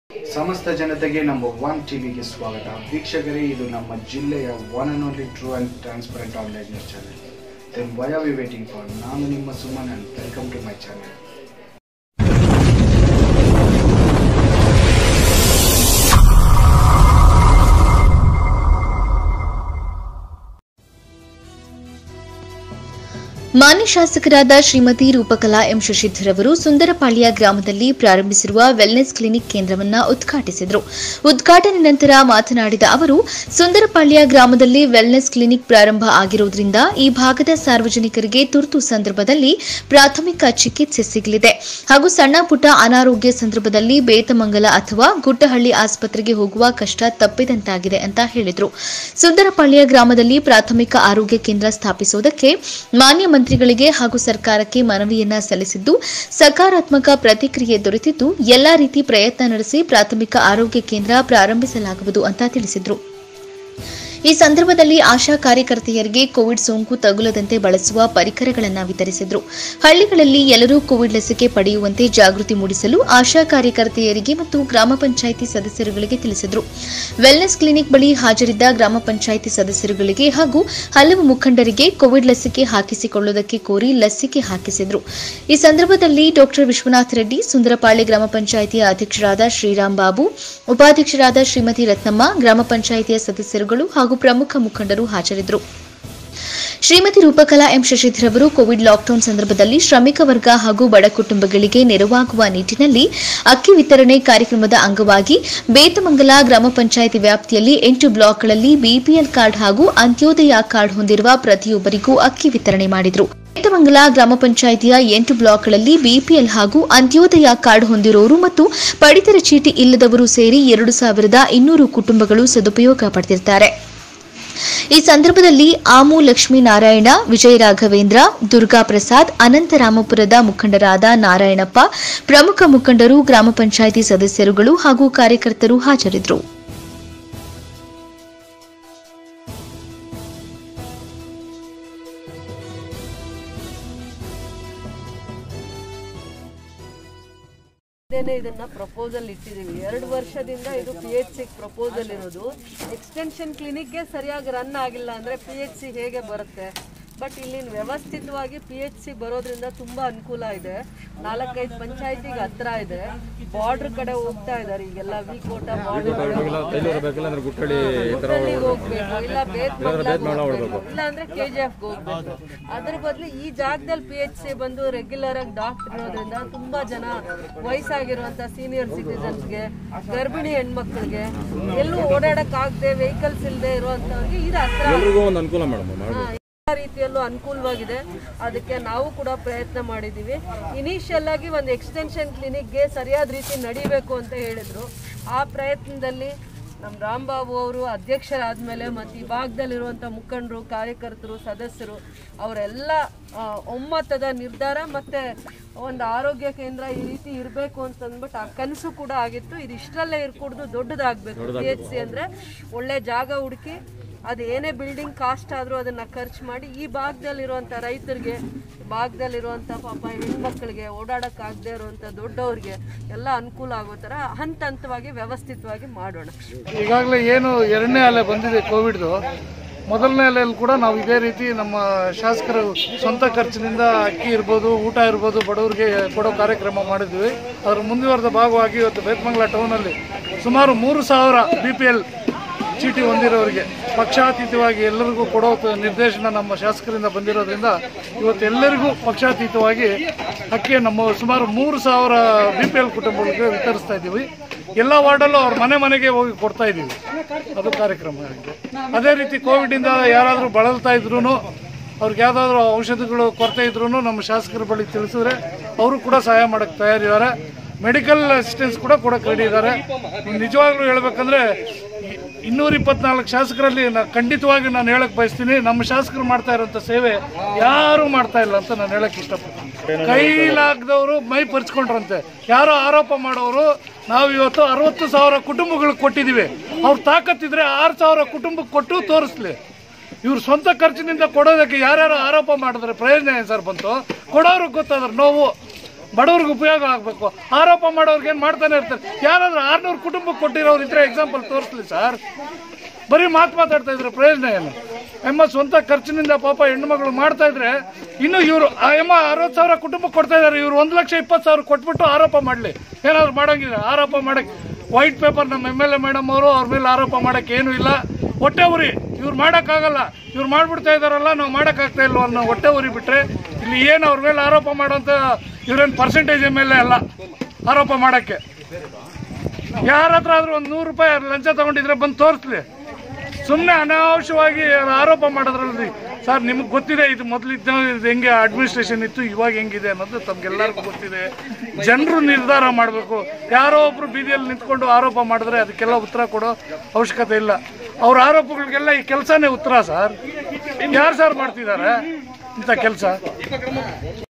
ಸಮಸ್ತ ಜನತೆಗೆ ನಮ್ಮ ಒನ್ ಟಿವಿಗೆ ಸ್ವಾಗತ ವೀಕ್ಷಕರೇ ಇದು ನಮ್ಮ ಜಿಲ್ಲೆಯ one and only true and transparent online news channel then why are we waiting for ನಾನು ನಿಮ್ಮ Suman and welcome to my channel ಮಾನ್ಯ ಶಾಸಕರಾದ ಶ್ರೀಮತಿ ರೂಪಕಲಾ ಎಂ ಶಶಿಧರ್ ಅವರು ಸುಂದರಪಾಳ್ಯ ಗ್ರಾಮದಲ್ಲಿ ಪ್ರಾರಂಭಿಸಿರುವ ವೆಲ್ನೆಸ್ ಕ್ಲಿನಿಕ್ ಕೇಂದ್ರವನ್ನ ಉದ್ಘಾಟಿಸಿದರು ಉದ್ಘಾಟನೆ ನಂತರ ಮಾತನಾಡಿದ ಅವರು ಸುಂದರಪಾಳ್ಯ ಗ್ರಾಮದಲ್ಲಿ ವೆಲ್ನೆಸ್ ಕ್ಲಿನಿಕ್ ಪ್ರಾರಂಭ ಆಗಿರುವುದರಿಂದ ಈ ಭಾಗದ ಸಾರ್ವಜನಿಕರಿಗೆ ತುರ್ತು ಸಂದರ್ಭದಲ್ಲಿ ಪ್ರಾಥಮಿಕ ಚಿಕಿತ್ಸೆ ಸಿಗಲಿದೆ ಹಾಗೂ ಸಣ್ಣ ಪುಟ್ಟ ಅನಾರೋಗ್ಯ ಸಂದರ್ಭದಲ್ಲಿ ಬೇತಮಂಗಲ ಅಥವಾ ಗುಟ್ಟಹಳ್ಳಿ ಆಸ್ಪತ್ರೆಗೆ ಹೋಗುವ ಕಷ್ಟ ತಪ್ಪಿದಂತಾಗಿದೆ ಅಂತ ಹೇಳಿದರು ಸುಂದರಪಾಳ್ಯ ಗ್ರಾಮದಲ್ಲಿ ಪ್ರಾಥಮಿಕ ಆರೋಗ್ಯ ಕೇಂದ್ರ ಸ್ಥಾಪಿಸುವುದಕ್ಕೆ ಮಾನ್ಯ ಮಂತ್ರಿಗಳಿಗೆ ಹಾಗೂ ಸರ್ಕಾರಕ್ಕೆ ಮನವಿಯನ್ನ ಸಲ್ಲಿಸಿದ್ದು ಸಕಾರಾತ್ಮಕ ಪ್ರತಿಕ್ರಿಯೆ ದೊರೆತಿದ್ದು ಎಲ್ಲಾ ರೀತಿ ಪ್ರಯತ್ನ ನಡೆಸಿ ಪ್ರಾಥಮಿಕ ಆರೋಗ್ಯ ಕೇಂದ್ರ ಪ್ರಾರಂಭಿಸಲಾಗುವುದು ಅಂತ ತಿಳಿಸಿದರು ಈ ಸಂದರ್ಭದಲ್ಲಿ ಆಶಾ ಕಾರ್ಯಕರ್ತೆಯರಿಗೆ ಕೋವಿಡ್ ಸೋಂಕು ತಗುಲದಂತೆ ಬಳಸುವ ಪರಿಕರಗಳನ್ನು ವಿತರಿಸಿದರು ಹಳ್ಳಿಗಳಲ್ಲಿ ಎಲ್ಲರೂ ಕೋವಿಡ್ ಲಸಿಕೆ ಪಡೆಯುವಂತೆ ಜಾಗೃತಿ ಮೂಡಿಸಲು ಆಶಾ ಕಾರ್ಯಕರ್ತೆಯರಿಗೆ ಮತ್ತು ಗ್ರಾಮ ಪಂಚಾಯಿತಿ ಸದಸ್ಯರುಗಳಿಗೆ ತಿಳಿಸಿದರು ವೆಲ್ನೆಸ್ ಕ್ಲಿನಿಕ್ ಬಳಿ ಹಾಜರಿದ್ದ ಗ್ರಾಮ ಪಂಚಾಯಿತಿ ಸದಸ್ಯರುಗಳಿಗೆ ಹಾಗೂ ಹಲವು ಮುಖಂಡರಿಗೆ ಕೋವಿಡ್ ಲಸಿಕೆ ಹಾಕಿಸಿಕೊಳ್ಳುವುದಕ್ಕೆ ಕೋರಿ ಲಸಿಕೆ ಹಾಕಿಸಿದರು ಈ ಸಂದರ್ಭದಲ್ಲಿ ಡಾಕ್ಟರ್ ವಿಶ್ವನಾಥ್ ರೆಡ್ಡಿ ಸುಂದರಪಾಳ್ಯ ಗ್ರಾಮ ಪಂಚಾಯಿತಿಯ ಅಧ್ಯಕ್ಷರಾದ ಶ್ರೀರಾಮ್ ಬಾಬು ಉಪಾಧ್ಯಕ್ಷರಾದ ಶ್ರೀಮತಿ ರತ್ನಮ್ಮ ಗ್ರಾಮ ಪಂಚಾಯಿತಿಯ ಸದಸ್ಯರುಗಳು ಹಾಗೂ ಪ್ರಮುಖ ಮುಖಂಡರು ಹಾಜರಿದ್ದರು ಶ್ರೀಮತಿ ರೂಪಕಲಾ ಎಂ ಶಶಿಧರ್ ಅವರು ಕೋವಿಡ್ ಲಾಕ್ಡೌನ್ ಸಂದರ್ಭದಲ್ಲಿ ಶ್ರಮಿಕ ವರ್ಗ ಹಾಗೂ ಬಡ ಕುಟುಂಬಗಳಿಗೆ ನೆರವಾಗುವ ನಿಟ್ಟಿನಲ್ಲಿ ಅಕ್ಕಿ ವಿತರಣೆ ಕಾರ್ಯಕ್ರಮದ ಅಂಗವಾಗಿ ಬೇತಮಂಗಲ ಗ್ರಾಮ ಪಂಚಾಯಿತಿ ವ್ಯಾಪ್ತಿಯಲ್ಲಿ ಎಂಟು ಬ್ಲಾಕ್ಗಳಲ್ಲಿ ಬಿಪಿಎಲ್ ಕಾರ್ಡ್ ಹಾಗೂ ಅಂತ್ಯೋದಯ ಕಾರ್ಡ್ ಹೊಂದಿರುವ ಪ್ರತಿಯೊಬ್ಬರಿಗೂ ಅಕ್ಕಿ ವಿತರಣೆ ಮಾಡಿದರು ಬೇತಮಂಗಲ ಗ್ರಾಮ ಪಂಚಾಯಿತಿಯ ಎಂಟು ಬ್ಲಾಕ್ಗಳಲ್ಲಿ ಬಿಪಿಎಲ್ ಹಾಗೂ ಅಂತ್ಯೋದಯ ಕಾರ್ಡ್ ಹೊಂದಿರುವವರು ಮತ್ತು ಪಡಿತರ ಚೀಟಿ ಇಲ್ಲದವರು ಸೇರಿ ಎರಡು ಸಾವಿರದ ಇನ್ನೂರು ಕುಟುಂಬಗಳು ಸದುಪಯೋಗ ಪಡೆದಿದ್ದಾರೆ ಈ ಸಂದರ್ಭದಲ್ಲಿ ಆಮು ಲಕ್ಷ್ಮೀನಾರಾಯಣ ವಿಜಯ ರಾಘವೇಂದ್ರ ದುರ್ಗಾ ಪ್ರಸಾದ್ ಅನಂತರಾಮಪುರದ ಮುಖಂಡರಾದ ನಾರಾಯಣಪ್ಪ ಪ್ರಮುಖ ಮುಖಂಡರು ಗ್ರಾಮ ಪಂಚಾಯಿತಿ ಸದಸ್ಯರುಗಳು ಹಾಗೂ ಕಾರ್ಯಕರ್ತರು ಹಾಜರಿದ್ದರು ಇದೇನೆ ಇದನ್ನ ಪ್ರಪೋಸಲ್ ಇಟ್ಟಿದ್ದೀವಿ ಎರಡು ವರ್ಷದಿಂದ ಇದು ಪಿ ಎಚ್ ಸಿ ಪ್ರಪೋಸಲ್ ಇರೋದು ಎಕ್ಸ್ಟೆನ್ಷನ್ ಕ್ಲಿನಿಕ್ಗೆ ಸರಿಯಾಗಿ ರನ್ ಆಗಿಲ್ಲ ಅಂದ್ರೆ ಪಿ ಎಚ್ ಸಿ ಹೇಗೆ ಬರುತ್ತೆ ಬಟ್ ಇಲ್ಲಿ ವ್ಯವಸ್ಥಿತವಾಗಿ ಪಿ ಎಚ್ ಸಿ ಬರೋದ್ರಿಂದ ತುಂಬಾ ಅನುಕೂಲ ಇದೆ ನಾಲ್ಕೈದು ಪಂಚಾಯತಿಗೆ ಹತ್ರ ಇದೆ ಬಾರ್ಡರ್ ಕಡೆ ಹೋಗ್ತಾ ಇದ್ದಾರೆ ಈಗೆಲ್ಲ ವಿ ಕೋಟ ಬಾರ್ಡರ್ ಬೇಕಿಲ್ಲ ಅಂದ್ರೆ ಗುಟ್ಟಳ್ಳಿ ಹೋಗ್ಬೇಕು ಇಲ್ಲ ಬೇತ್ಮಂಗ್ಲ ಇಲ್ಲ ಅಂದ್ರೆ ಕೆ ಜಿ ಎಫ್ ಹೋಗ್ಬೇಕು ಅದ್ರ ಬದಲು ಈ ಜಾಗದಲ್ಲಿ ಪಿ ಎಚ್ ಸಿ ಬಂದು ರೆಗ್ಯುಲರ್ ಆಗಿ ಡಾಕ್ಟರ್ ಇರೋದ್ರಿಂದ ತುಂಬಾ ಜನ ವಯಸ್ಸಾಗಿರುವಂತ ಸೀನಿಯರ್ ಸಿಟಿಸನ್ಸ್ಗೆ ಗರ್ಭಿಣಿ ಹೆಣ್ಮಕ್ಳಿಗೆ ಎಲ್ಲೂ ಓಡಾಡಕ್ ಆಗದೆ ವೆಹಿಕಲ್ಸ್ ಇಲ್ಲದೆ ಇರುವಂತವ್ರಿಗೆ ಇದು ಹತ್ರ ಎಲ್ರಿಗೂ ಒಂದು ಅನುಕೂಲ ಮೇಡಮ್ ಹಾ, ಎಲ್ಲ ರೀತಿಯಲ್ಲೂ ಅನುಕೂಲವಾಗಿದೆ ಅದಕ್ಕೆ ನಾವು ಕೂಡ ಪ್ರಯತ್ನ ಮಾಡಿದ್ದೀವಿ ಇನಿಷಿಯಲ್ ಆಗಿ ಒಂದು ಎಕ್ಸ್ಟೆನ್ಷನ್ ಕ್ಲಿನಿಕ್ಗೆ ಸರಿಯಾದ ರೀತಿ ನಡಿಬೇಕು ಅಂತ ಹೇಳಿದ್ರು ಆ ಪ್ರಯತ್ನದಲ್ಲಿ ನಮ್ಮ ರಾಂಬಾಬು ಅವರು ಅಧ್ಯಕ್ಷರಾದ್ಮೇಲೆ ಮತ್ತು ಈ ಭಾಗದಲ್ಲಿರುವಂಥ ಮುಖಂಡರು ಕಾರ್ಯಕರ್ತರು ಸದಸ್ಯರು ಅವರೆಲ್ಲ ಆ, ಒಮ್ಮತದ ನಿರ್ಧಾರ ಮತ್ತು ಒಂದು ಆರೋಗ್ಯ ಕೇಂದ್ರ ಈ ರೀತಿ ಇರಬೇಕು ಅಂತಂದ್ಬಿಟ್ಟು ಆ ಕನಸು ಕೂಡ ಆಗಿತ್ತು ಇದು ಇಷ್ಟರಲ್ಲೇ ಇರ್ಕೂಡ್ದು ದೊಡ್ಡದಾಗಬೇಕು ಪಿ ಎಚ್ ಸಿ ಅಂದರೆ ಒಳ್ಳೆ ಜಾಗ ಹುಡುಕಿ ಅದು ಏನೇ ಬಿಲ್ಡಿಂಗ್ ಕಾಸ್ಟ್ ಆದರೂ ಅದನ್ನು ಖರ್ಚು ಮಾಡಿ ಈ ಭಾಗದಲ್ಲಿರುವಂಥ ರೈತರಿಗೆ ಭಾಗದಲ್ಲಿರುವಂಥ ಪಾಪ ಹೆಣ್ಮಕ್ಳಿಗೆ ಓಡಾಡೋಕ್ಕಾಗದೇ ಇರುವಂಥ ದೊಡ್ಡವ್ರಿಗೆ ಎಲ್ಲ ಅನುಕೂಲ ಆಗೋ ಥರ ಹಂತ ಹಂತವಾಗಿ ವ್ಯವಸ್ಥಿತವಾಗಿ ಮಾಡೋಣ ಈಗಾಗಲೇ ಏನು ಎರಡನೇ ಅಲೆ ಬಂದಿದೆ ಕೋವಿಡ್ದು ಮೊದಲನೇ ಅಲೆಯಲ್ಲಿ ಕೂಡ ನಾವು ಇದೇ ರೀತಿ ನಮ್ಮ ಶಾಸಕರು ಸ್ವಂತ ಖರ್ಚಿನಿಂದ ಅಕ್ಕಿ ಇರ್ಬೋದು ಊಟ ಇರ್ಬೋದು ಬಡವರಿಗೆ ಕೊಡೋ ಕಾರ್ಯಕ್ರಮ ಮಾಡಿದ್ವಿ ಅದರ ಮುಂದುವರೆದ ಭಾಗವಾಗಿ ಇವತ್ತು ಬೇತ್ಮಂಗಲ ಟೌನಲ್ಲಿ ಸುಮಾರು ಮೂರು ಸಾವಿರ ಬಿ ಪಿ ಎಲ್ ಚೀಟಿ ಹೊಂದಿರೋರಿಗೆ ಪಕ್ಷಾತೀತವಾಗಿ ಎಲ್ಲರಿಗೂ ಕೊಡೋ ತ- ನಿರ್ದೇಶನ ನಮ್ಮ ಶಾಸಕರಿಂದ ಬಂದಿರೋದ್ರಿಂದ ಇವತ್ತು ಎಲ್ಲರಿಗೂ ಪಕ್ಷಾತೀತವಾಗಿ ಅಕ್ಕಿ ನಮ್ಮ ಸುಮಾರು ಮೂರು ಸಾವಿರ ಬಿ ಪಿ ಎಲ್ ಕುಟುಂಬಗಳಿಗೆ ವಿತರಿಸ್ತಾ ಇದ್ದೀವಿ ಎಲ್ಲ ವಾರ್ಡಲ್ಲೂ ಅವ್ರ ಮನೆ ಮನೆಗೆ ಹೋಗಿ ಕೊಡ್ತಾ ಇದ್ದೀವಿ ಅದು ಕಾರ್ಯಕ್ರಮ ಆಗಿದೆ ಅದೇ ರೀತಿ ಕೋವಿಡಿಂದ ಯಾರಾದರೂ ಬಳಲ್ತಾ ಇದ್ರು ಅವ್ರಿಗೆ ಯಾವುದಾದ್ರೂ ಔಷಧಿಗಳು ಕೊರತೆ ಇದ್ರೂ ನಮ್ಮ ಶಾಸಕರ ಬಳಿ ತಿಳಿಸಿದ್ರೆ ಅವರು ಕೂಡ ಸಹಾಯ ಮಾಡೋಕ್ಕೆ ತಯಾರಿದ್ದಾರೆ ಮೆಡಿಕಲ್ ಅಸಿಸ್ಟೆನ್ಸ್ ಕೂಡ ಕೊಡಕ್ಕೆ ರೆಡಿ ಇದ್ದಾರೆ ನಿಜವಾಗ್ಲೂ ಹೇಳ್ಬೇಕಂದ್ರೆ ಇ- ಇನ್ನೂರ ಇಪ್ಪತ್ನಾಲ್ಕು ಶಾಸಕರಲ್ಲಿ ನಾ ಖಂಡಿತವಾಗಿ ನಾನು ಹೇಳಕ್ ಬಯಸ್ತೀನಿ ನಮ್ಮ ಶಾಸಕರು ಮಾಡ್ತಾ ಇರೋಂಥ ಸೇವೆ ಯಾರು ಮಾಡ್ತಾ ಇಲ್ಲ ಅಂತ ನಾನು ಹೇಳಕ್ ಇಷ್ಟಪಡ್ತೀನಿ ಕೈಲಾಗದವರು ಮೈ ಪರ್ಚ್ಕೊಂಡ್ರಂತೆ ಯಾರೋ ಆರೋಪ ಮಾಡೋರು ನಾವು ಇವತ್ತು ಅರವತ್ತು ಸಾವಿರ ಕುಟುಂಬಗಳಿಗೆ ಕೊಟ್ಟಿದ್ದೀವಿ ಅವ್ರ ತಾಕತ್ತಿದ್ರೆ ಆರು ಸಾವಿರ ಕುಟುಂಬಕ್ಕೆ ಕೊಟ್ಟು ತೋರಿಸ್ಲಿ ಇವ್ರು ಸ್ವಂತ ಖರ್ಚಿನಿಂದ ಕೊಡೋದಕ್ಕೆ ಯಾರ್ಯಾರು ಆರೋಪ ಮಾಡಿದ್ರೆ ಪ್ರಯೋಜನ ಏನು ಸರ್ ಬಂತು ಕೊಡೋರಿಗೆ ಗೊತ್ತಾದ್ರೆ ನೋವು ಬಡವ್ರಿಗೆ ಉಪಯೋಗ ಆಗಬೇಕು ಆರೋಪ ಮಾಡೋರ್ಗೆ ಏನು ಮಾಡ್ತಾನೆ ಇರ್ತಾರೆ ಯಾರಾದ್ರೂ ಆರ್ನೂರು ಕುಟುಂಬಕ್ಕೆ ಕೊಟ್ಟಿರೋರು ಇದ್ರೆ ಎಕ್ಸಾಂಪಲ್ ತೋರಿಸ್ಲಿ ಸರ್ ಬರೀ ಮಾತು ಮಾತಾಡ್ತಾ ಇದ್ರೆ ಪ್ರಯೋಜನ ಏನು ಎಮ್ಮ ಸ್ವಂತ ಖರ್ಚಿನಿಂದ ಪಾಪ ಹೆಣ್ಮಗಳು ಮಾಡ್ತಾ ಇದ್ರೆ ಇನ್ನು ಇವರು ಎಮ್ಮ ಅರವತ್ತು ಸಾವಿರ ಕುಟುಂಬಕ್ಕೆ ಕೊಡ್ತಾ ಇದ್ದಾರೆ ಇವ್ರು ಒಂದು ಲಕ್ಷ ಇಪ್ಪತ್ತು ಸಾವಿರ ಕೊಟ್ಬಿಟ್ಟು ಆರೋಪ ಮಾಡಲಿ ಏನಾದ್ರು ಮಾಡಂಗಿಲ್ಲ ಆರೋಪ ಮಾಡಕ್ಕೆ ವೈಟ್ ಪೇಪರ್ ನಮ್ಮ ಎಮ್ ಎಲ್ ಎ ಮೇಡಮ್ ಅವರು ಅವ್ರ ಮೇಲೆ ಆರೋಪ ಮಾಡಕ್ಕೆ ಏನೂ ಇಲ್ಲ ಹೊಟ್ಟೆ ಉರಿ ಇವ್ರು ಮಾಡೋಕ್ಕಾಗಲ್ಲ ಇವ್ರು ಮಾಡ್ಬಿಡ್ತಾ ಇದಾರಲ್ಲ ನಾವು ಮಾಡೋಕ್ಕಾಗ್ತಾ ಇಲ್ವ ಅನ್ನೋ ಹೊಟ್ಟೆ ಉರಿ ಬಿಟ್ರೆ ಇಲ್ಲಿ ಏನು ಅವ್ರ ಮೇಲೆ ಆರೋಪ ಮಾಡೋಂಥ ಇವ್ರೇನು ಪರ್ಸೆಂಟೇಜ್ ಎಮ್ ಎಲ್ ಎ ಅಲ್ಲ ಆರೋಪ ಮಾಡೋಕ್ಕೆ ಯಾರ ಹತ್ರ ಆದ್ರೂ ಒಂದು ನೂರು ರೂಪಾಯಿ ಲಂಚ ತಗೊಂಡಿದ್ರೆ ಬಂದು ತೋರಿಸ್ಲಿ ಸುಮ್ಮನೆ ಅನಾವಶ್ಯವಾಗಿ ಆರೋಪ ಮಾಡೋದ್ರಲ್ಲಿ ಸರ್ ನಿಮಗೆ ಗೊತ್ತಿದೆ ಇದು ಮೊದಲಿದ್ದ ಇದು ಹೆಂಗೆ ಅಡ್ಮಿನಿಸ್ಟ್ರೇಷನ್ ಇತ್ತು ಇವಾಗ ಹೆಂಗಿದೆ ಅನ್ನೋದು ತಮ್ಗೆಲ್ಲರಿಗೂ ಗೊತ್ತಿದೆ ಜನರು ನಿರ್ಧಾರ ಮಾಡಬೇಕು ಯಾರೋ ಒಬ್ರು ಬೀದಿಯಲ್ಲಿ ನಿಂತ್ಕೊಂಡು ಆರೋಪ ಮಾಡಿದ್ರೆ ಅದಕ್ಕೆಲ್ಲ ಉತ್ತರ ಕೊಡೋ ಅವಶ್ಯಕತೆ ಇಲ್ಲ ಅವ್ರ ಆರೋಪಗಳಿಗೆಲ್ಲ ಈ ಕೆಲಸನೇ ಉತ್ತರ ಸರ್ ಯಾರು ಸರ್ ಮಾಡ್ತಿದ್ದಾರೆ ಇಂಥ ಕೆಲಸ